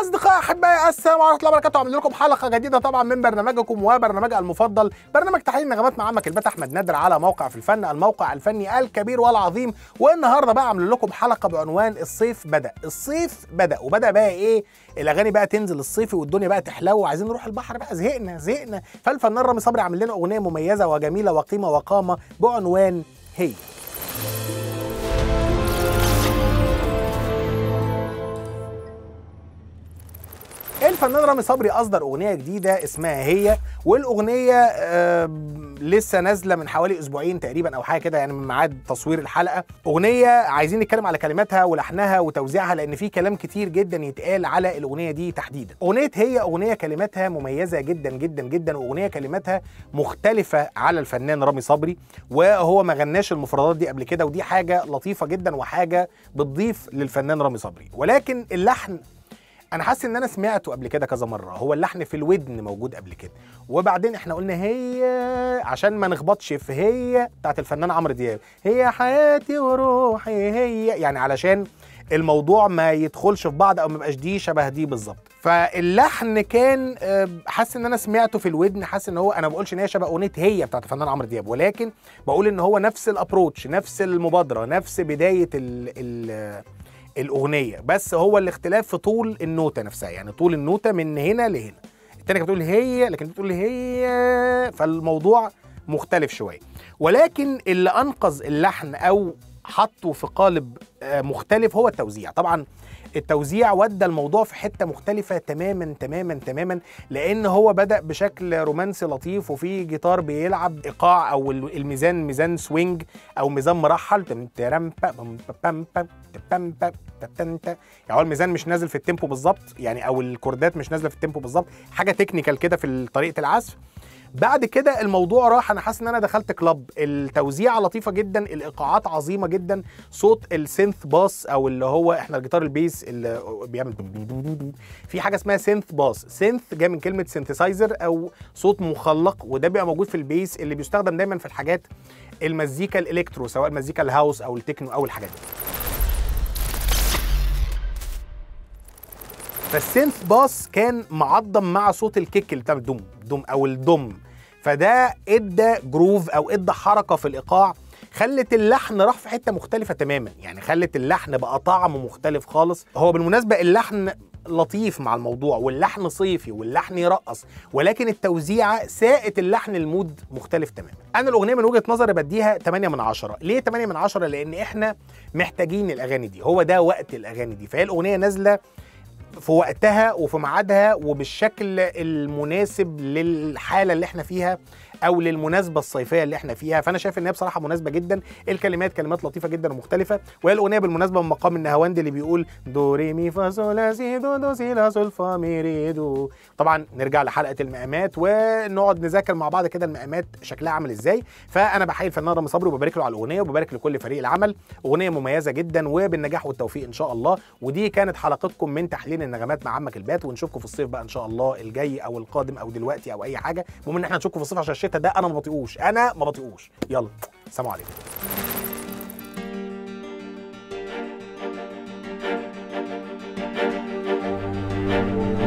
اصدقائي احبائي السلام عليكم ورحمه الله وبركاته عامل لكم حلقه جديده طبعا من برنامجكم وبرنامج المفضل برنامج تحليل نغمات مع عمك البات احمد نادر على موقع في الفن الموقع الفني الكبير والعظيم والنهارده بقى عامل لكم حلقه بعنوان الصيف بدا الصيف بدا وبدا بقى ايه الاغاني بقى تنزل الصيفي والدنيا بقى تحلو وعايزين نروح البحر بقى زهقنا زهقنا فالفنان رامي صبري عامل لنا اغنيه مميزه وجميله وقيمه وقامه بعنوان هي الفنان رامي صبري اصدر اغنيه جديده اسمها هي والاغنيه آه لسه نازله من حوالي اسبوعين تقريبا او حاجه كده يعني من ميعاد تصوير الحلقه اغنيه عايزين نتكلم على كلماتها ولحنها وتوزيعها لان في كلام كتير جدا يتقال على الاغنيه دي تحديدا اغنيه هي اغنيه كلماتها مميزه جدا جدا جدا واغنيه كلماتها مختلفه على الفنان رامي صبري وهو ما غناش المفردات دي قبل كده ودي حاجه لطيفه جدا وحاجه بتضيف للفنان رامي صبري ولكن اللحن انا حاسس ان انا سمعته قبل كده كذا مره هو اللحن في الودن موجود قبل كده وبعدين احنا قلنا هي عشان ما نخبطش في هي بتاعت الفنان عمرو دياب هي حياتي وروحي هي يعني علشان الموضوع ما يدخلش في بعض او ما يبقاش دي شبه دي بالظبط فاللحن كان حاسس ان انا سمعته في الودن حاسس ان هو انا ما بقولش ان هي شبه اغنيه هي بتاعت الفنان عمرو دياب ولكن بقول ان هو نفس الابروتش نفس المبادره نفس بدايه ال ال الاغنيه بس هو الاختلاف في طول النوته نفسها يعني طول النوته من هنا لهنا التانية كانت بتقول هي لكن بتقول هي فالموضوع مختلف شويه ولكن اللي انقذ اللحن او حطه في قالب مختلف هو التوزيع طبعا التوزيع ودى الموضوع في حته مختلفه تماما تماما تماما لان هو بدا بشكل رومانسي لطيف وفي جيتار بيلعب ايقاع او الميزان ميزان سوينج او ميزان مرحل يعني هو الميزان مش نازل في التيمبو بالظبط يعني او الكوردات مش نازله في التيمبو بالظبط حاجه تكنيكال كده في طريقه العزف بعد كده الموضوع راح انا حاسس ان انا دخلت كلاب التوزيع لطيفه جدا الايقاعات عظيمه جدا صوت السينث باس او اللي هو احنا الجيتار البيس اللي بيعمل في حاجه اسمها سينث باس سينث جاي من كلمه سينثسايزر او صوت مخلق وده بيبقى موجود في البيس اللي بيستخدم دايما في الحاجات المزيكا الالكترو سواء المزيكا الهاوس او التكنو او الحاجات دي فالسينث باس كان معضم مع صوت الكيك اللي بتاع الدم دم او الدم فده ادى جروف او ادى حركه في الايقاع خلت اللحن راح في حته مختلفه تماما يعني خلت اللحن بقى طعمه مختلف خالص هو بالمناسبه اللحن لطيف مع الموضوع واللحن صيفي واللحن يرقص ولكن التوزيعه ساءت اللحن المود مختلف تماما انا الاغنيه من وجهه نظري بديها 8 من 10 ليه 8 من 10 لان احنا محتاجين الاغاني دي هو ده وقت الاغاني دي فهي الاغنيه نازله في وقتها وفي ميعادها وبالشكل المناسب للحاله اللي احنا فيها او للمناسبه الصيفيه اللي احنا فيها فانا شايف ان هي بصراحه مناسبه جدا الكلمات كلمات لطيفه جدا ومختلفه وهي الاغنيه بالمناسبه من مقام النهاوند اللي بيقول دو ري مي فا صول لا سي دو دو سي لا صول فا مي ري دو طبعا نرجع لحلقه المقامات ونقعد نذاكر مع بعض كده المقامات شكلها عامل ازاي فانا بحيي الفنان رامي صبري وببارك له على الاغنيه وببارك لكل فريق العمل اغنيه مميزه جدا وبالنجاح والتوفيق ان شاء الله ودي كانت حلقتكم من تحليل النغمات مع عمك البات ونشوفكم في الصيف بقى ان شاء الله الجاي او القادم او دلوقتي او اي حاجه المهم ان احنا نشوفكم في الصيف عشان الشتاء ده انا ما بطيقوش انا ما بطيقوش يلا سلام عليكم thank you